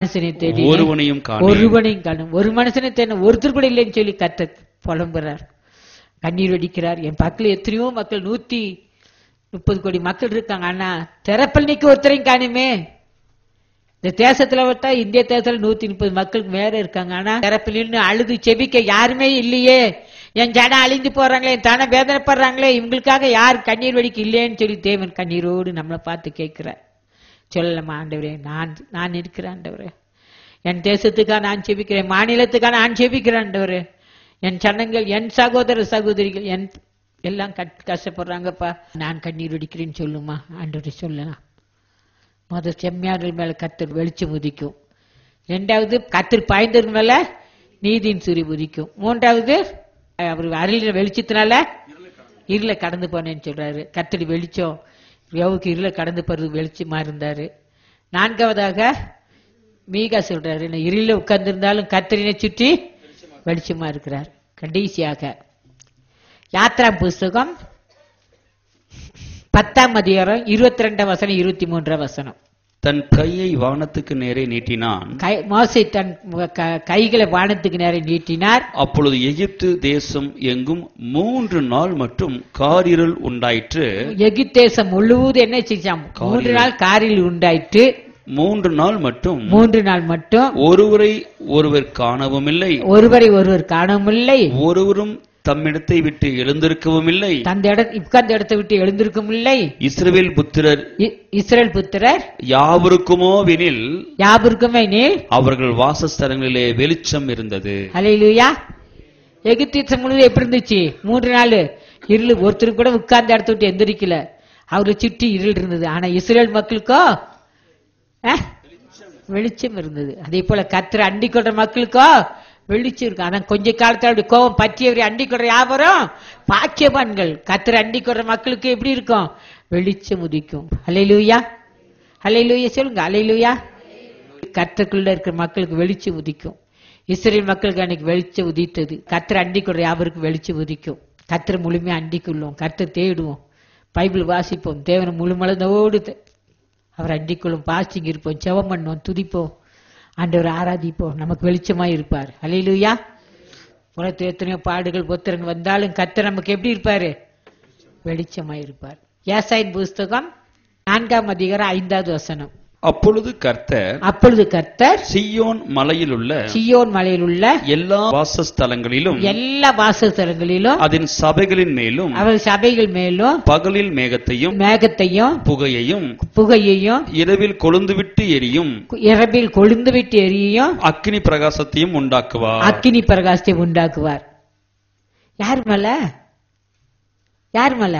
மனுஷனை தேடி ஒருவனையும் காணேன் ஒருவனையும் காணும் ஒரு மனுஷனை தேட ஒருத்தர் கூட இல்லைன்னு சொல்லி கத்த புலம்புறார் கண்ணீர் வெடிக்கிறார் என் பக்கத்துல எத்தனையோ மக்கள் நூத்தி முப்பது கோடி மக்கள் இருக்காங்க ஆனா திறப்பள்ளிக்கு ஒருத்தரையும் காணுமே இந்த தேசத்துல விட்டா இந்திய தேசத்துல நூத்தி முப்பது மக்களுக்கு மேல இருக்காங்க ஆனா திறப்பிலின்னு அழுது செபிக்க யாருமே இல்லையே என் ஜனம் அழிந்து போறாங்களே என் தனம் வேதனைப்படுறாங்களே இவங்களுக்காக யார் கண்ணீர் வெடிக்க இல்லையேன்னு சொல்லி தேவன் கண்ணீரோடு நம்மளை பார்த்து கேட்கிறார் சொல்லலாமா ஆண்டவரே நான் நான் இருக்கிறேன் ஆண்டவரே என் தேசத்துக்காக நான் செபிக்கிறேன் மாநிலத்துக்காக நான் செபிக்கிறேன் ஆண்டவரே என் சனங்கள் என் சகோதர சகோதரிகள் என் எல்லாம் கட்- கஷ்டப்படுறாங்கப்பா நான் கண்ணீர் வெடிக்கிறேன்னு சொல்லுமா ஆண்டவரே சொல்லலாம் முத செம்மையாளர் மேல கத்தர் வெளிச்சம் உதிக்கும் ரெண்டாவது கத்தர் பாய்ந்தவர் மேல நீதியின் சூரிய உதிக்கும் மூன்றாவது அவர் அருளின வெளிச்சத்தினால இருளை கடந்து போனேன்னு சொல்றாரு கத்தடி வெளிச்சம் யோவுக்கு இருளை கடந்து போறது வெளிச்சமா இருந்தாரு நான்காவதாக மீகா சொல்றாரு நான் இருள உட்கார்ந்திருந்தாலும் கத்தரினை சுற்றி வெளிச்சமா இருக்கிறார் கடைசியாக யாத்ரா புஸ்தகம் பத்தாம் அதிகாரம் இருபத்தி ரெண்டாம் வசனம் இருபத்தி மூன்றாம் வசனம் தன் கையை வானத்துக்கு நேரே நீட்டினான் கை மோசை தன் க- கைகளை வானத்துக்கு நேரம் நீட்டினார் அப்பொழுது எகிப்து தேசம் எங்கும் மூன்று நாள் மட்டும் காரிருள் உண்டாயிற்று எகிப்தேசம் முழுவதும் என்ன செஞ்சான் மூன்று நாள் காரில் உண்டாயிற்று மூன்று நாள் மட்டும் மூன்று நாள் மட்டும் ஒருவரை ஒருவர் காணவும் இல்லை ஒருவரை ஒருவர் காணவில்லை ஒருவரும் தம்மிடத்தை விட்டு எழுந்திருக்கவும் இல்லை தந்த இட உட்கார்ந்த இடத்தை விட்டு எழுந்திருக்கும் இல்லை இஸ்ரவேல் புத்திரர் இ- இஸ்ரவேல் புத்திரர் யாவருக்குமோவெனில் யாபருக்குமே நீல் அவர்கள் வாசஸ்தலங்களிலே வெளிச்சம் இருந்தது அலையிலுயா எகிப்தியத்தை முழுவதும் எப்படி இருந்துச்சு மூன்று நாள் இருள் ஒருத்தர் கூட உட்கார்ந்த இடத்த விட்டு எந்திரிக்கல அவரை சுற்றி இருள் இருந்தது ஆனா இஸ்ரேல் மக்களுக்கோ அஹ், வெளிச்சம் இருந்தது அதே போல கத்திர அண்டி கொள்ற மக்களுக்கோ வெளிச்சம் இருக்கு ஆனா கொஞ்ச காலத்துல அப்படி கோபம் பற்றியவரை அண்டி கொள்ற யாவரும் பாக்கியவான்கள் கத்திர அண்டி கொள்ற மக்களுக்கு எப்படி இருக்கும் வெளிச்சம் உதிக்கும் அலையிலுயா அலையிலுயா சொல்லுங்க அலையிலுயா கர்த்தருக்குள்ள இருக்கிற மக்களுக்கு வெளிச்சம் உதிக்கும் இஸ்ரேல் மக்களுக்கு அன்னைக்கு வெளிச்சம் உதித்தது கர்த்தர் அண்டிக்குள்ள யாவருக்கு வெளிச்சம் உதிக்கும் கர்த்தர் முழுமையா அண்டிக்குள்ளோம் கர்த்தர் தேடுவோம் பைபிள் வாசிப்போம் தேவனை முழுமளதோடு தே- அவர் அண்டிக்குள்ளும் பாஸ்டிங் இருப்போம் ஜெபம் பண்ணுவோம் துதிப்போம் ஆண்டவர் ஆராதிப்போம் நமக்கு வெளிச்சமா இருப்பார் அலையிலுயா உலகத்தில் எத்தனையோ பாடுகள் புத்திரன் வந்தாலும் கர்த்தர் நமக்கு எப்படி இருப்பாரு வெளிச்சமா இருப்பார் ஏசாயின் புஸ்தகம் நான்காம் அதிகாரம் ஐந்தாவது வசனம் அப்பொழுது கர்த்தர் அப்பொழுது கர்த்தர் சியோன் மலையிலுள்ள சியோன் மலையில் உள்ள எல்லா வாசஸ்தலங்களிலும் எல்லா வாசஸ்தலங்களிலும் அதன் சபைகளின் மேலும் அவர் சபைகள் மேலும் பகலில் மேகத்தையும் மேகத்தையும் புகையையும் புகையையும் இரவில் கொழுந்துவிட்டு எரியும் இரவில் கொழுந்து விட்டு எரியும் அக்கினி பிரகாசத்தையும் உண்டாக்குவார் அக்கினி பிரகாசத்தை உண்டாக்குவார் யார் மேல யார் மேல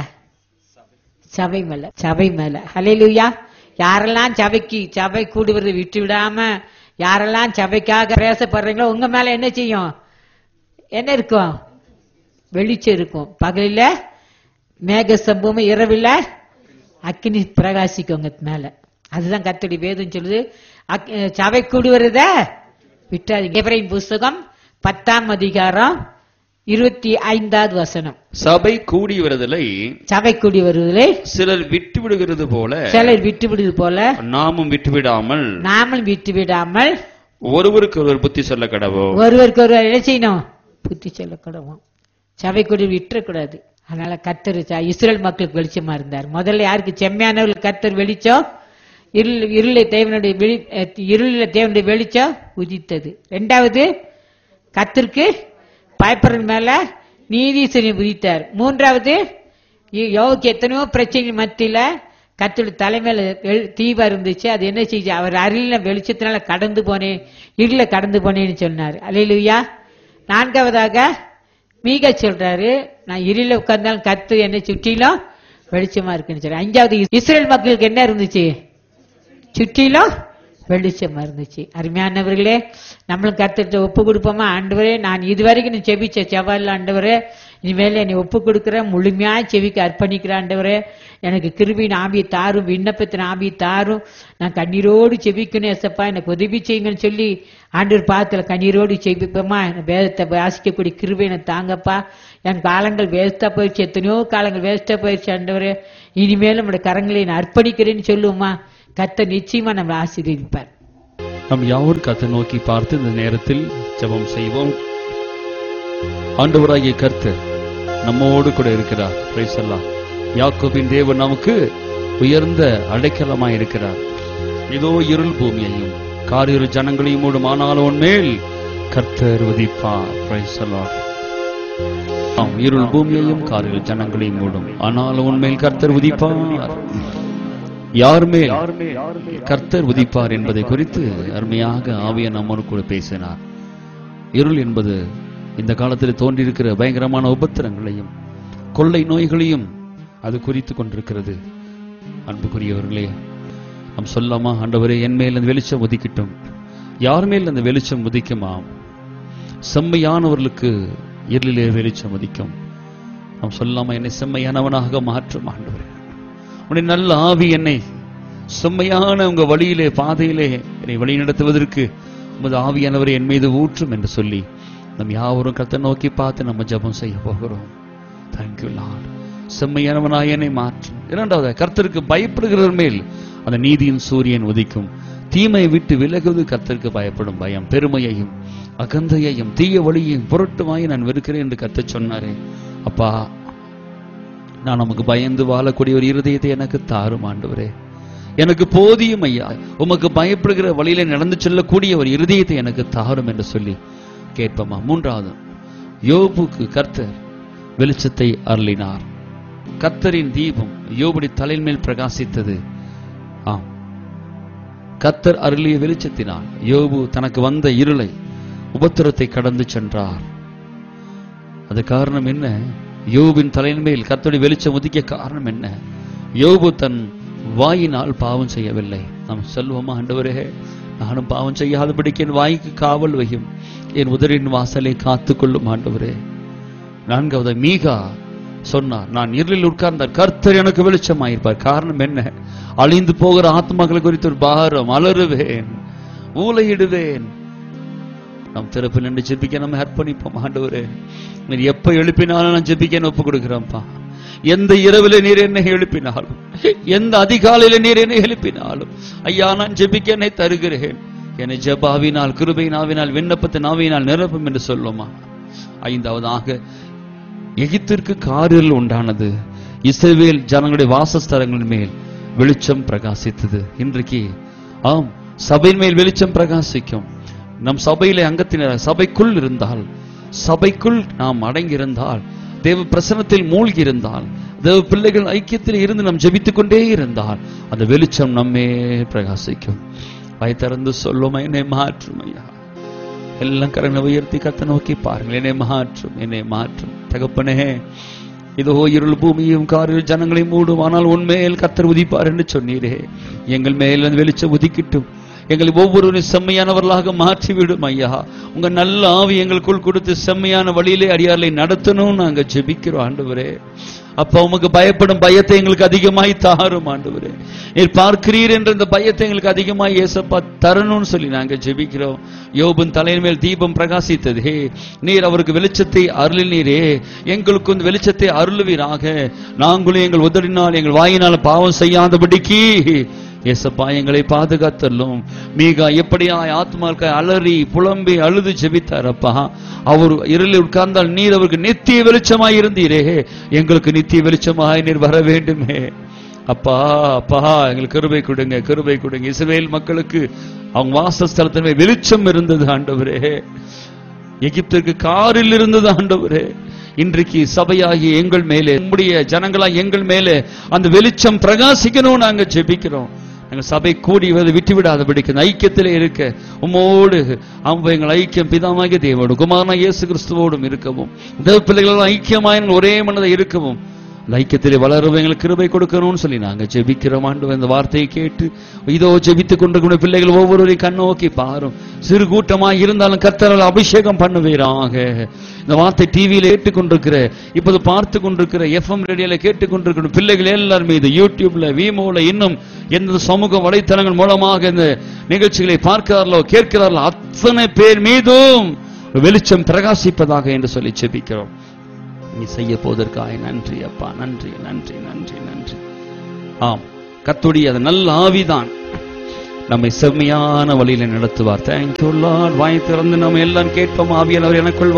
சபை மேல சபை மேல ஹalleluya யாரெல்லாம் சபைக்கு சபை கூடுவதை விட்டு விடாம யாரெல்லாம் சபைக்காக பேசப்படுறீங்களோ உங்க மேல என்ன செய்யும் என்ன இருக்கும் வெளிச்சம் இருக்கும் பகலில மேக சம்பவம் இரவில் அக்கினி பிரகாசிக்கும் உங்க மேல அதுதான் கத்தடி வேதம் சொல்லுது அக்- சபை கூடுவத விட்டாதீங்க எபிரேயர் புஸ்தகம் பத்தாம் அதிகாரம் இருபத்தி ஐந்தாவது வசனம் சபை கூடி வருதலை சபை கூடி வருவதிலே சிலர் விட்டு விடுகிறது போல சிலர் விட்டு விடுவது போல நாமும் விட்டு விடாமல் நாமல் விட்டு விடாமல் ஒருவருக்கு ஒருவர் புத்தி சொல்ல கடவோ ஒருவருக்கு ஒருவர் என்ன செய்யணும் புத்தி சொல்லக்கூடவும் சபை கூடி விட்டுறக்கூடாது அதனால கத்தர் ச- இஸ்ரேல் மக்களுக்கு வெளிச்சமா இருந்தார் முதல்ல யாருக்கு செம்மையானவர்கள் கத்தர் வெளிச்சம் இருள் இருளை தேவனுடைய வெளி அஹ், இருளில் தேவனுடைய வெளிச்சம் உதித்தது ரெண்டாவது கத்திற்கு பயப்படுறது மேல நீதீசனை உதித்தார் மூன்றாவது இ- யோவுக்கு எத்தனையோ பிரச்சனை மத்தியில கத்தோட தலைமையில வெள்- தீபம் இருந்துச்சு அது என்ன செய்யுச்சு அவர் அருளின வெளிச்சத்தினால கடந்து போனேன் இருள கடந்து போனேன்னு சொன்னார் அலையிலுயா நான்காவதாக மீக சொல்றாரு நான் இருள உட்கார்ந்தாலும் கத்து என்னை சுற்றிலும் வெளிச்சமா இருக்குன்னு சொல்றேன் அஞ்சாவது இஸ்ரேல் மக்களுக்கு என்ன இருந்துச்சு சுற்றிலும் வெளிச்சமா இருந்துச்சு அருமையானவர்களே நம்மளும் கத்துட்டு ஒப்பு கொடுப்போமா ஆண்டவரே நான் இதுவரைக்கும் நீ செபிச்ச செவ்வாயில் ஆண்டவரே இனிமேல் என்னை ஒப்பு கொடுக்குறேன் முழுமையா செவிக்கு அர்ப்பணிக்கிற ஆண்டவரே எனக்கு கிருபியின் ஆவியை தாரும் விண்ணப்பத்தின் ஆவியை தாரும் நான் கண்ணீரோடு செபிக்கணும் எசப்பா எனக்கு உதவி செய்யுங்கன்னு சொல்லி ஆண்டவர் பாத்துல கண்ணீரோடு செபிப்போமா எனக்கு வேதத்தை வாசிக்கக்கூடிய கிருபை எனக்கு தாங்கப்பா என் காலங்கள் வேஸ்டா போயிடுச்சு எத்தனையோ காலங்கள் வேஸ்டா போயிடுச்சு ஆண்டவரே இனிமேல் நம்முடைய கரங்களை நான் அர்ப்பணிக்கிறேன்னு சொல்லுவோமா கத்த நிச்சயமா நம்மளை ஆசீர்வதிப்பார் நம் யாவரும் கத்தை நோக்கி பார்த்து இந்த நேரத்தில் ஜெபம் செய்வோம் ஆண்டவராகிய கர்த்தர் நம்மோடு கூட இருக்கிறார் Praise the Lord. யாக்கோபின் தேவன் நமக்கு உயர்ந்த அடைக்கலமாய் இருக்கிறார் இதோ இருள் பூமியையும் காரிரு ஜனங்களையும் மூடும் ஆனாலும் மேல் கர்த்தர் உதிப்பார் Praise the Lord. ஆம், இருள் பூமியையும் காரிரு ஜனங்களையும் மூடும் ஆனாலும் உண்மையில் கர்த்தர் உதிப்பார் யார் மேல் கர்த்தர் உதிப்பார் என்பதை குறித்து அருமையாக ஆவிய நம்மோடு கூட பேசினார் இருள் என்பது இந்த காலத்தில் தோன்றியிருக்கிற பயங்கரமான உபத்திரங்களையும் கொள்ளை நோய்களையும் அது குறித்து கொண்டிருக்கிறது அன்புக்குரியவர்களே நாம் சொல்லாமா ஆண்டவரே என் மேல் அந்த வெளிச்சம் உதிக்கட்டும் யார் மேல் அந்த வெளிச்சம் உதிக்குமாம் செம்மையானவர்களுக்கு இருளிலே வெளிச்சம் உதிக்கும் நாம் சொல்லாமா என்னை செம்மையானவனாக மாற்றும் ஆண்டவரே உன்னை நல்ல ஆவி என்னை செம்மையான உங்க வழியிலே பாதையிலே என்னை வழி நடத்துவதற்கு உமது ஆவியானவரை என் மீது ஊற்றும் என்று சொல்லி நம் யாவரும் கர்த்தரை நோக்கி பார்த்து நம்ம ஜெபம் செய்ய போகிறோம் தேங்க்யூ லார்ட் செம்மையானவனாய் என்னை மாற்றும் இரண்டாவது கர்த்தருக்கு பயப்படுகிறவர் மேல் அந்த நீதியின் சூரியன் உதிக்கும் தீமையை விட்டு விலகுவது கர்த்தருக்கு பயப்படும் பயம் பெருமையையும் அகந்தையையும் தீய வழியையும் பொருட்டுமாய் நான் வெறுக்கிறேன் என்று கர்த்தர் சொன்னாரே அப்பா நான் நமக்கு பயந்து வாழக்கூடிய ஒரு இருதயத்தை எனக்கு தாரும் ஆண்டவரே எனக்கு போதியும் ஐயா உமக்கு பயப்படுகிற வழியில நடந்து செல்லக்கூடிய ஒரு இருதயத்தை எனக்கு தாரும் என்று சொல்லி கேட்போமா மூன்றாவது யோபுக்கு கர்த்தர் வெளிச்சத்தை அருளினார் கர்த்தரின் தீபம் யோபுடைய தலையின் மேல் பிரகாசித்தது ஆம் கர்த்தர் அருளிய வெளிச்சத்தினால் யோபு தனக்கு வந்த இருளை உபத்திரத்தை கடந்து சென்றார் அது காரணம் என்ன யோபின் தலையின் மேல் கர்த்தருடைய வெளிச்சம் உதிக்க காரணம் என்ன யோபு தன் வாயினால் பாவம் செய்யவில்லை நாம் சொல்வோமா ஆண்டவரே நானும் பாவம் செய்யாதபடிக்கு என் வாய்க்கு காவல் வையும் என் உதரின் வாசலை காத்துக்கொள்ளும் ஆண்டவரே நான்காவது மீகா சொன்னார் நான் இருளில் உட்கார்ந்த கர்த்தர் எனக்கு வெளிச்சமாயிருப்பார் காரணம் என்ன அழிந்து போகிற ஆத்மாக்களை குறித்து ஒரு பாரம் அலறுவேன் ஊலையிடுவேன் நம் திறப்பில் நின்று ஜெபிக்க நம்ம அர்ப்பணிப்போம் ஆண்டவரே நீர் எப்ப எழுப்பினாலும் நான் ஜெபிக்க ஒப்பு கொடுக்கிறேன்ப்பா எந்த இரவில நீர் என்னை எழுப்பினாலும் எந்த அதிகாலையில நீர் என்னை எழுப்பினாலும் ஐயா நான் ஜெபிக்க என்னை தருகிறேன் என்னை ஜெபாவினால் கிருபையினாவினால் விண்ணப்பத்தின் ஆவியினால் நிரப்பும் என்று சொல்லுமா ஐந்தாவதாக எகிப்திற்கு காரில் உண்டானது இஸ்ரவேல் ஜனங்களுடைய வாசஸ்தலங்களின் மேல் வெளிச்சம் பிரகாசித்தது இன்றைக்கு ஆம் சபையின் மேல் வெளிச்சம் பிரகாசிக்கும் நம் சபையிலே அங்கத்தினர் சபைக்குள் இருந்தால் சபைக்குள் நாம் அடங்கியிருந்தால் தேவ பிரசனத்தில் மூழ்கி இருந்தால் தேவ பிள்ளைகள் ஐக்கியத்தில் இருந்து நாம் ஜெபித்துக் கொண்டே இருந்தால் அந்த வெளிச்சம் நம்மே பிரகாசிக்கும் வாய் திறந்து சொல்லும் என்னை மாற்றும் ஐயா எல்லாம் கரங்களை உயர்த்தி கத்த நோக்கி பாருங்கள் என்னை மாற்றும் என்னை மாற்றும் தகப்பனே இதோ இருள் பூமியும் காரில் ஜனங்களை மூடும் ஆனால் உண்மையில் கத்தர் உதிப்பார் என்று சொன்னீரே எங்கள் மேல் அந்த வெளிச்சம் உதிக்கட்டும் எங்களை ஒவ்வொருவரும் செம்மையானவர்களாக மாற்றி விடும் ஐயா உங்க நல்ல ஆவி எங்களுக்குள் கொடுத்து செம்மையான வழியிலே அடியார்களை நடத்தணும் நாங்க ஜெபிக்கிறோம் ஆண்டவரே அப்ப உமக்கு பயப்படும் பயத்தை எங்களுக்கு அதிகமாய் தாரும் ஆண்டவரே நீர் பார்க்கிறீர் என்ற இந்த பயத்தை எங்களுக்கு அதிகமாய் ஏசப்பா தரணும்னு சொல்லி நாங்க ஜெபிக்கிறோம் யோபின் தலையின் மேல் தீபம் பிரகாசித்ததே நீர் அவருக்கு வெளிச்சத்தை அருளினீரே எங்களுக்கு இந்த வெளிச்சத்தை அருளுவீராக நாங்களும் எங்கள் உதறினால் எங்கள் வாயினால் பாவம் செய்யாதபடிக்கு ஏசப்பா எங்களை பாதுகாத்தல்லும் மீகா எப்படியா ஆத்மாக்கள் அலறி புலம்பி அழுது ஜெபித்தாரப்பா அவர் இருளில் உட்கார்ந்தால் நீர் அவருக்கு நித்திய வெளிச்சமாய் இருந்தீரே எங்களுக்கு நித்திய வெளிச்சமாய் நீர் வர வேண்டுமே அப்பா அப்பா எங்களுக்கு கிருபை கொடுங்க கிருபை கொடுங்க இஸ்ரவேல் மக்களுக்கு அவங்க வாசஸ்தலத்தின் மேல் வெளிச்சம் இருந்தது ஆண்டவரே எகிப்திற்கு காரில் இருந்தது ஆண்டவரே இன்றைக்கு சபையாகி எங்கள் மேலே நம்முடைய ஜனங்களா எங்கள் மேலே அந்த வெளிச்சம் பிரகாசிக்கணும் நாங்க ஜெபிக்கிறோம் எங்கள் சபை கூடி வந்து விட்டு விடாதபடிக்கு அந்த ஐக்கியத்திலே இருக்க உம்மோடு அவங்க எங்கள் ஐக்கியம் பிதாமாகிய தேவோடு குமாரனா இயேசு கிறிஸ்துவோடும் இருக்கவும் தேவ பிள்ளைகள் ஐக்கியமாய் எங்கள் ஒரே மனதை இருக்கவும் அந்த ஐக்கியத்திலே வளரவும் எங்களுக்கு கிருபை கொடுக்கணும்னு சொல்லி நாங்க ஜெபிக்கிறோம் ஆண்டு இந்த வார்த்தையை கேட்டு இதோ ஜெபித்துக் கொண்டிருக்கிற பிள்ளைகள் ஒவ்வொருவரையும் கண்ணோக்கி பாரும் சிறு கூட்டமாய் இருந்தாலும் கர்த்தரால் அபிஷேகம் பண்ணுவீராக இந்த வார்த்தை டிவியில கேட்டுக்கொண்டிருக்கிற இப்போது பார்த்து கொண்டிருக்கிற எஃப்எம் ரேடியோல கேட்டுக்கொண்டிருக்கிற பிள்ளைகள் எல்லார் மீது யூடியூப்ல வீமோல இன்னும் எந்த சமூக வலைத்தளங்கள் மூலமாக இந்த நிகழ்ச்சிகளை பார்க்கிறார்களோ கேட்கிறார்களோ அத்தனை பேர் மீதும் வெளிச்சம் பிரகாசிப்பதாக என்று சொல்லி ஜெபிக்கிறோம் நீ செய்ய போவதற்காக நன்றி அப்பா நன்றி நன்றி நன்றி நன்றி ஆம் கத்துடைய அது நல்ல ஆவிதான் நம்மை செம்மையான வழியில நடத்துவார் தேங்க்யூ லார்ட் வாய் திறந்து நம்ம எல்லாம் கேட்போம் ஆவியானவர் எனக்குள்